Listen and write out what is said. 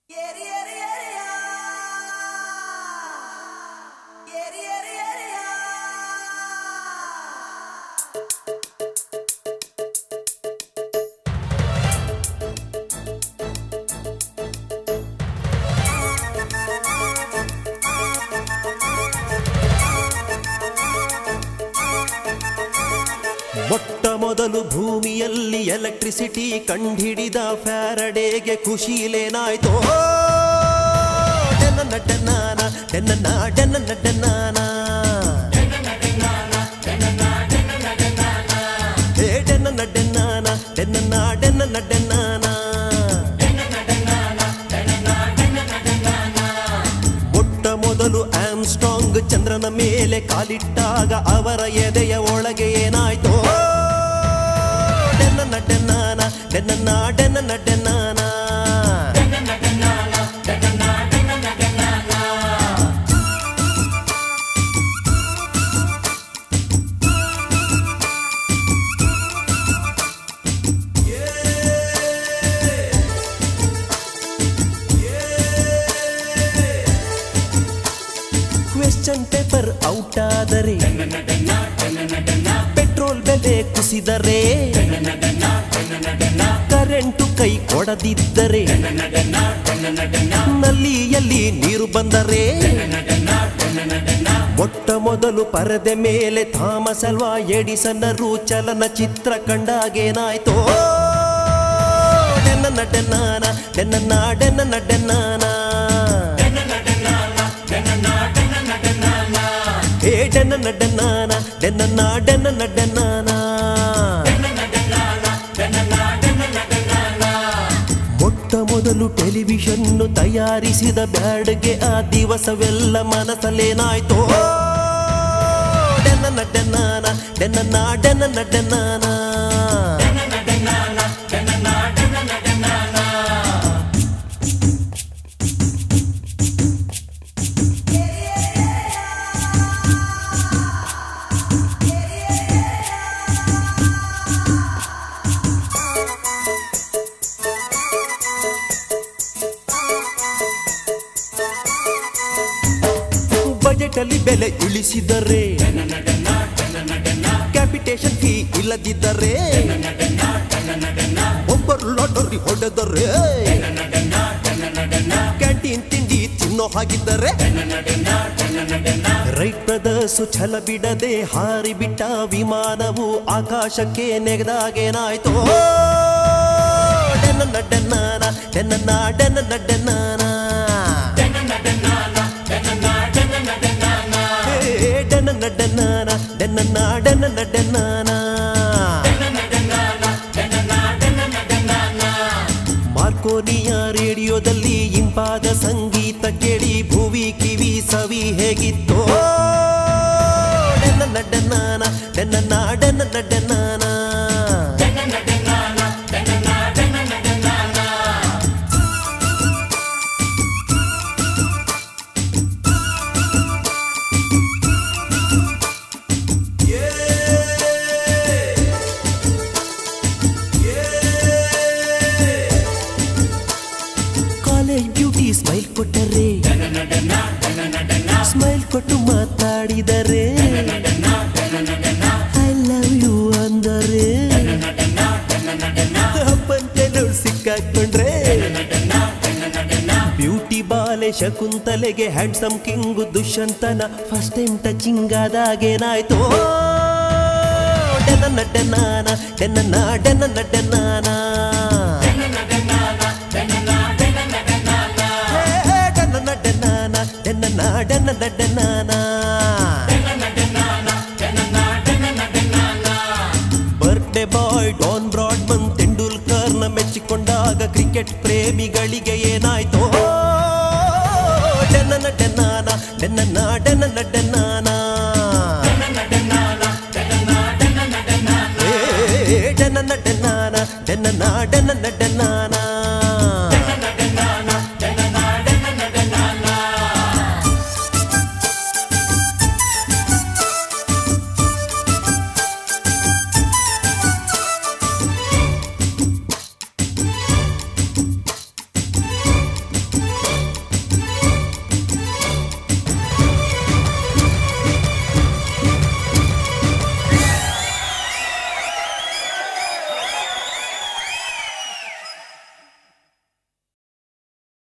ಮೊಟ್ಟ ಮೊದಲು ಭೂಮಿಯಲ್ಲಿ ಎಲೆಕ್ಟ್ರಿಸಿಟಿ ಕಂಡಿಡಿದ ಫ್ಯಾರಡೇಗೆ ಖುಷಿಲೇನಾಯ್ತೋ ಡೆನ್ನ ಡೆನ್ನಾನ ಡೆನ್ನ ಡೆನ್ನ ಡೆನ್ನಾನ ಹೇ ಡೆನ್ನ ಡೆನ್ನಾನ ಡೆನ್ನ ಡೆನ್ನ ಡೆನ್ನಾನ ಮೊಟ್ಟ ಮೊದಲು ಆಮ್ಸ್ಟ್ರಾಂಗ್ ಚಂದ್ರನ ಮೇಲೆ ಕಾಲಿಟ್ಟಾಗ ಅವರ ಎದೆಯ ಒಳಗೆ ಏನಾಯ್ತೋ ಡೆನ್ನ ಡೆನ್ನಾನ ಡೆನ್ನ ಡೆನ್ನ ಡೆನ್ನಾನ ಕ್ವೆಶ್ಚನ್ ಪೇಪರ್ ಔಟ್ ಆದರೆ ಪೆಟ್ರೋಲ್ ಬೆಲೆ ಕುಸಿದರೆ ಕರೆಂಟು ಕೈ ಕೊಡದಿದ್ದರೆ ನಲ್ಲಿಯಲ್ಲಿ ನೀರು ಬಂದರೆ ಮೊಟ್ಟ ಮೊದಲು ಪರದೆ ಮೇಲೆ ಥಾಮಸ್ ಅಲ್ವಾ ಎಡಿಸನ್ನರು ಚಲನಚಿತ್ರ ಕಂಡಾಗೇನಾಯ್ತೋ ಡೆನ್ನ ಡೆನ್ನಾನ ಡೆನ್ನ ಡೆನ್ನ ಡೆನ್ನಾನ ಹೇ ಡೆನ್ನ ಡೆನ್ನಾನ ಡೆನ್ನ ಡೆನ್ನ ಡೆನ್ನಾನ ಮೊಟ್ಟ ಮೊದಲು ಟೆಲಿವಿಷನ್ನು ತಯಾರಿಸಿದ ಬ್ಯಾಡ್ಗೆ ಆ ದಿವಸವೆಲ್ಲ ಮನಸ್ಸಲ್ಲೇನಾಯ್ತೋ ಡೆನ್ನ ಡೆನ್ನಾನ ಡೆನ್ನ ಡೆನ್ನ ಡೆನ್ನಾನ ಬಜೆಟ್ ಅಲ್ಲಿ ಬೆಲೆ ಇಳಿಸಿದರೆ ಕ್ಯಾಪಿಟೇಷನ್ ಫೀ ಇಲ್ಲದಿದ್ದರೆ ಒಬ್ಬರು ಲಾಟರಿ ಹೊಡೆದರೆ ಕ್ಯಾಂಟೀನ್ ತಿಂಡಿ ತಿನ್ನೋ ಹಾಗಿದ್ದರೆ ರೈಟ್ ಬ್ರದರ್ಸು ಛಲ ಬಿಡದೆ ಹಾರಿ ಬಿಟ್ಟ ವಿಮಾನವು ಆಕಾಶಕ್ಕೆ ನೆಗೆದಾಗೇನಾಯ್ತೋ ಡೆನ್ನ ಡೆನ್ನಾನ ಡೆನ್ನ ಡೆನ್ನ ಡೆನ್ನಾನ ಹೇ ಡೆನ್ನ ಡೆನ್ನಾನ ಡೆನ್ನ ಡೆನ್ನ ಡೆನ್ನಾನ ಮಾರ್ಕೋನಿಯ ರೇಡಿಯೋದಲ್ಲಿ ಇಂಪಾದ ಸಂಗೀತ ಕೇಳಿ ಭುವಿ ಕಿವಿ ಸವಿ ಹೇಗಿತ್ತೋ ಡೆನ್ನ ಡೆನ್ನಾನ ಡೆನ್ನ ಡೆನ್ನ ಡೆನ್ನಾನ ಕಾಲೇಜ್ ಬ್ಯೂಟಿ ಸ್ಮೈಲ್ ಕೊಟ್ಟರೆ ಸ್ಮೈಲ್ ಕೊಟ್ಟು ಮಾತಾಡಿದರೆ ಐ ಲವ್ ಯು ಅಂದರೆ ಅಪ್ಪಂತೆಲು ಸಿಕ್ಕಾಕೊಂಡ್ರೆ ಬ್ಯೂಟಿ ಬಾಲೆ ಶಕುಂತಲೆಗೆ ಹ್ಯಾಂಡ್ಸಮ್ ಕಿಂಗು ದುಷ್ಯಂತನ ಫಸ್ಟ್ ಟೈಮ್ ಟಚಿಂಗ್ ಆದಾಗೇನಾಯ್ತೋ ಡೆನ್ನ ಡೆನ್ನಾನ ಡೆನ್ನ ಡೆನ್ನ ಡೆನ್ನಾನ ಹೇ ಡೆನ್ನ ಡೆನ್ನಾನ ಡೆನ್ನ ಡೆನ್ನ ಡೆನ್ನಾನ ಬರ್ತ್ಡೇ ಬಾಯ್ ಡಾನ್ ಬ್ರಾಡ್ಮನ್ ತೆಂಡೂಲ್ಕರ್ನ ಮೆಚ್ಚಿಕೊಂಡಾಗ ಕ್ರಿಕೆಟ್ ಪ್ರೇಮಿಗಳಿಗೆ ಏನಾಯ್ತೋ ಡೆನ್ನ ಡೆನ್ನಾನ ಡೆನ್ನ ಡೆನ್ನ ಡೆನ್ನಾನ